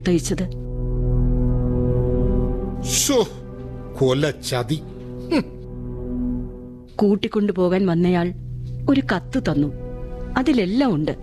തയ്ച്ചത് show കൊല ചതി കൂട്ടിക്കൊണ്ടുപോകാൻ വന്നയാൾ ഒരു കത്ത് തന്നു അതിലെല്ലാം ഉണ്ട്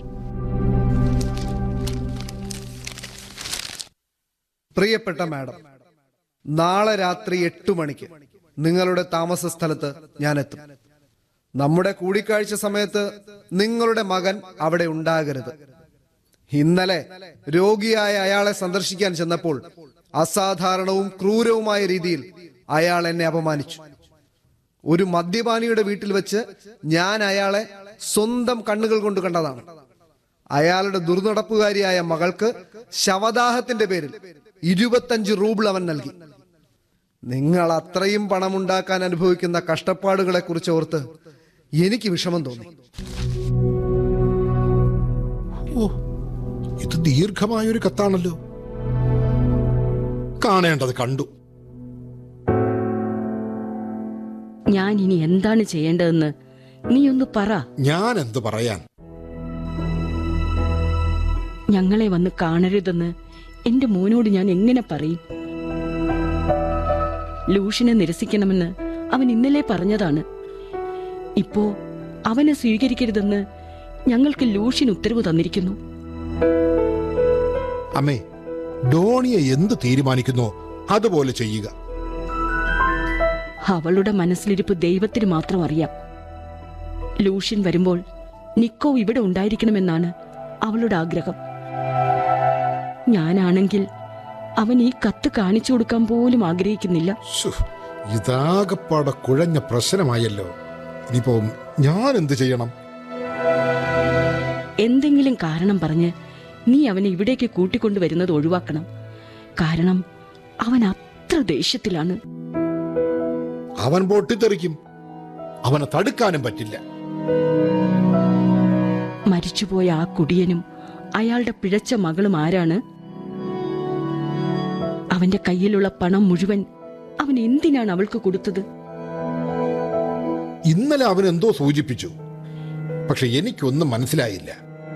പ്രിയപ്പെട്ട മാഡം നാളെ രാത്രി എട്ടു മണിക്ക് നിങ്ങളുടെ താമസ സ്ഥലത്ത് ഞാൻ എത്തും നമ്മുടെ കൂടിക്കാഴ്ച സമയത്ത് നിങ്ങളുടെ മകൻ അവിടെ ഉണ്ടാകരുത് ഇന്നലെ രോഗിയായ അയാളെ സന്ദർശിക്കാൻ ചെന്നപ്പോൾ അസാധാരണവും ക്രൂരവുമായ രീതിയിൽ അയാൾ എന്നെ അപമാനിച്ചു ഒരു മദ്യപാനിയുടെ വീട്ടിൽ വെച്ച് ഞാൻ അയാളെ സ്വന്തം കണ്ണുകൾ കൊണ്ട് കണ്ടതാണ് അയാളുടെ ദുർനടപ്പുകാരിയായ മകൾക്ക് ശവദാഹത്തിന്റെ പേരിൽ ഇരുപത്തഞ്ച് റൂബിൾ അവൻ നൽകി നിങ്ങൾ അത്രയും പണമുണ്ടാക്കാൻ അനുഭവിക്കുന്ന കഷ്ടപ്പാടുകളെ കുറിച്ച് ഓർത്ത് എനിക്ക് വിഷമം തോന്നി ഓ ഇത് ദീർഘമായൊരു കത്താണല്ലോ കാണേണ്ടത് കണ്ടു ഞാൻ ഇനി എന്താണ് ചെയ്യേണ്ടതെന്ന് നീ ഒന്ന് പറ ഞാൻ എന്ത് പറയാൻ ഞങ്ങളെ വന്ന് കാണരുതെന്ന് എന്റെ മോനോട് ഞാൻ എങ്ങനെ പറയും ലൂഷിനെ നിരസിക്കണമെന്ന് അവൻ ഇന്നലെ പറഞ്ഞതാണ് ഇപ്പോ അവനെ സ്വീകരിക്കരുതെന്ന് ഞങ്ങൾക്ക് ലൂഷിൻ ഉത്തരവ് തന്നിരിക്കുന്നു അമ്മേ ഡോണിയെ എന്ത് തീരുമാനിക്കുന്നോ അതുപോലെ ചെയ്യുക അവളുടെ മനസ്സിലിരിപ്പ് ദൈവത്തിന് മാത്രം അറിയാം ലൂഷ്യൻ വരുമ്പോൾ നിക്കോ ഇവിടെ ഉണ്ടായിരിക്കണമെന്നാണ് അവളുടെ ആഗ്രഹം ഞാനാണെങ്കിൽ അവൻ ഈ കത്ത് കാണിച്ചു കൊടുക്കാൻ പോലും ആഗ്രഹിക്കുന്നില്ല ശ്ശോ, ഇതാകപ്പാടെ കുഴഞ്ഞ പ്രശ്നമായല്ലോ ഇനിയിപ്പോ ഞാൻ എന്ത് ചെയ്യണം എന്തെങ്കിലും കാരണം പറഞ്ഞ് നീ അവനെ ഇവിടേക്ക് കൂട്ടിക്കൊണ്ടുവരുന്നത് ഒഴിവാക്കണം കാരണം അവൻ അത്ര ദേഷ്യത്തിലാണ് അവൻ പൊട്ടിത്തെറിക്കും അവനെ തടുക്കാനും പറ്റില്ല മരിച്ചുപോയ ആ കുടിയനും അയാളുടെ പിഴച്ച മകളും ആരാണ് അവന്റെ കയ്യിലുള്ള പണം മുഴുവൻ അവൻ എന്തിനാണ് അവൾക്ക് കൊടുത്തത് ഇന്നലെ അവൻ എന്തോ സൂചിപ്പിച്ചു പക്ഷെ എനിക്കൊന്നും മനസ്സിലായില്ല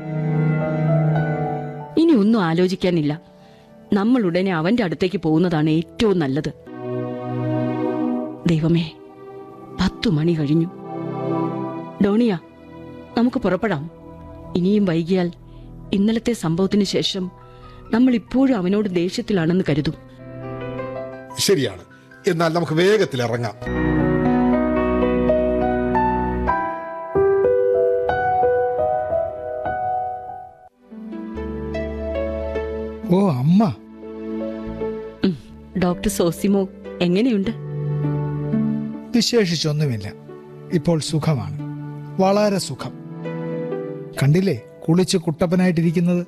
ഇനി ഒന്നും ആലോചിക്കാനില്ല നമ്മൾ ഉടനെ അവന്റെ അടുത്തേക്ക് പോകുന്നതാണ് ഏറ്റവും നല്ലത് ദൈവമേ പത്തു മണി കഴിഞ്ഞു ഡോണിയ നമുക്ക് പുറപ്പെടാം ഇനിയും വൈകിയാൽ ഇന്നലത്തെ സംഭവത്തിന് ശേഷം നമ്മൾ ഇപ്പോഴും അവനോട് ദേഷ്യത്തിലാണെന്ന് കരുതും ശരിയാണ് എന്നാൽ നമുക്ക് വേഗത്തിൽ ഇറങ്ങാം ഓ അമ്മ ഉം. ഡോക്ടർ സോസിമോ എങ്ങനെയുണ്ട് വിശേഷിച്ചൊന്നുമില്ല ഇപ്പോൾ സുഖമാണ് വളരെ സുഖം കണ്ടില്ലേ കുളിച്ച് കുട്ടപ്പനായിട്ടിരിക്കുന്നത്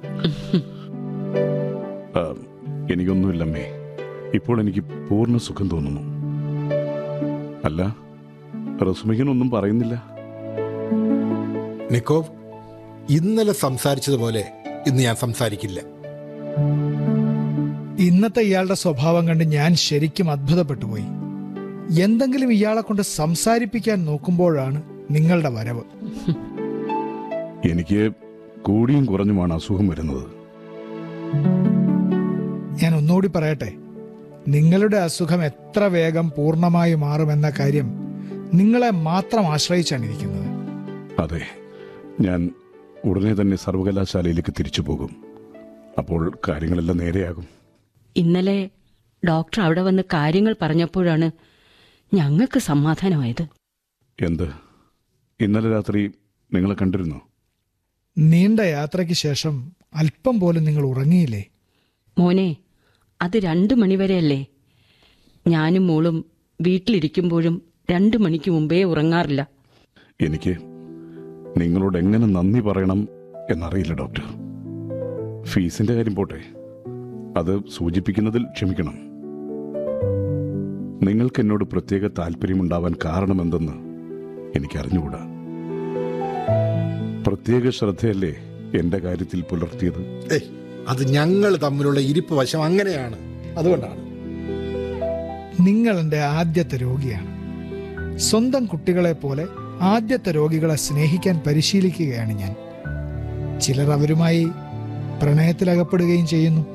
ആ, എനിക്കൊന്നുമില്ലമ്മേ ഇപ്പോൾ എനിക്ക് പൂർണ്ണ സുഖം തോന്നുന്നു അല്ല റസുമികനൊന്നും പറയുന്നില്ല നിക്കോവ് ഇന്നലെ സംസാരിച്ചതുപോലെ ഇന്ന് ഞാൻ സംസാരിക്കില്ല ഇന്നത്തെ ഇയാളുടെ സ്വഭാവം കണ്ട് ഞാൻ ശരിക്കും അത്ഭുതപ്പെട്ടു പോയി എന്തെങ്കിലും ഇയാളെ കൊണ്ട് സംസാരിപ്പിക്കാൻ നോക്കുമ്പോഴാണ് നിങ്ങളുടെ വരവ് എനിക്ക് കൂടിയും കുറഞ്ഞുമാണ് അസുഖം വരുന്നത് ഞാൻ ഒന്നുകൂടി പറയട്ടെ നിങ്ങളുടെ അസുഖം എത്ര വേഗം പൂർണ്ണമായി മാറുമെന്ന കാര്യം നിങ്ങളെ മാത്രം ആശ്രയിച്ചാണ് ഇരിക്കുന്നത് അതെ ഞാൻ ഉടനെ തന്നെ സർവകലാശാലയിലേക്ക് തിരിച്ചു പോകും അപ്പോൾ കാര്യങ്ങളെല്ലാം നേരെയാകും ഇന്നലെ ഡോക്ടർ അവിടെ വന്ന് കാര്യങ്ങൾ പറഞ്ഞപ്പോഴാണ് ഞങ്ങൾക്ക് സമാധാനമായത് എന്ത് ഇന്നലെ രാത്രി നിങ്ങളെ കണ്ടിരുന്നോ നീണ്ട യാത്രയ്ക്ക് ശേഷം അല്പം പോലും നിങ്ങൾ ഉറങ്ങിയില്ലേ മോനെ അത് രണ്ടു മണിവരെയല്ലേ ഞാനും മോളും വീട്ടിലിരിക്കുമ്പോഴും രണ്ടു മണിക്ക് മുമ്പേ ഉറങ്ങാറില്ല എനിക്ക് നിങ്ങളോട് എങ്ങനെ നന്ദി പറയണം എന്നറിയില്ല ഡോക്ടർ ഫീസിന്റെ കാര്യം പോട്ടെ അത് സൂചിപ്പിക്കുന്നതിൽ ക്ഷമിക്കണം നിങ്ങൾക്ക് എന്നോട് പ്രത്യേക താല്പര്യമുണ്ടാവാൻ കാരണമെന്തെന്ന് എനിക്കറിഞ്ഞുകൂടാ പ്രത്യേക ശ്രദ്ധയല്ലേ എന്റെ കാര്യത്തിൽ പുലർത്തിയത് ഏയ് അത് ഞങ്ങൾ തമ്മിലുള്ള ഇരിപ്പ് വശം അങ്ങനെയാണ് അതുകൊണ്ടാണ് നിങ്ങൾ എൻ്റെ ആദ്യത്തെ രോഗിയാണ് സ്വന്തം കുട്ടികളെ പോലെ ആദ്യത്തെ രോഗികളെ സ്നേഹിക്കാൻ പരിശീലിക്കുകയാണ് ഞാൻ ചിലർ അവരുമായി പ്രണയത്തിലകപ്പെടുകയും ചെയ്യുന്നു